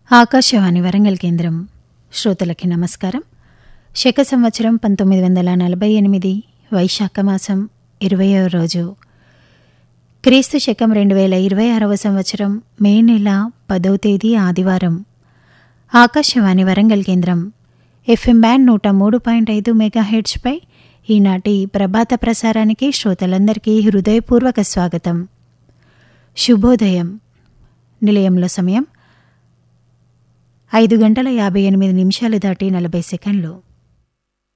ఆకాశవాణి వరంగల్ కేంద్రం శ్రోతలకి నమస్కారం శక సంవత్సరం పంతొమ్మిది వందల నలభై ఎనిమిది వైశాఖ మాసం ఇరవయో రోజు క్రీస్తు శకం రెండు వేల ఇరవై ఆరవ సంవత్సరం మే నెల పదవ తేదీ ఆదివారం ఆకాశవాణి వరంగల్ కేంద్రం ఎఫ్ఎం బ్యాండ్ నూట మూడు పాయింట్ ఐదు మెగాహెడ్స్పై ఈనాటి ప్రభాత ప్రసారానికి శ్రోతలందరికీ హృదయపూర్వక స్వాగతం శుభోదయం నిలయంలో సమయం ఐదు గంటల యాభై ఎనిమిది నిమిషాలు దాటి నలభై సెకండ్లు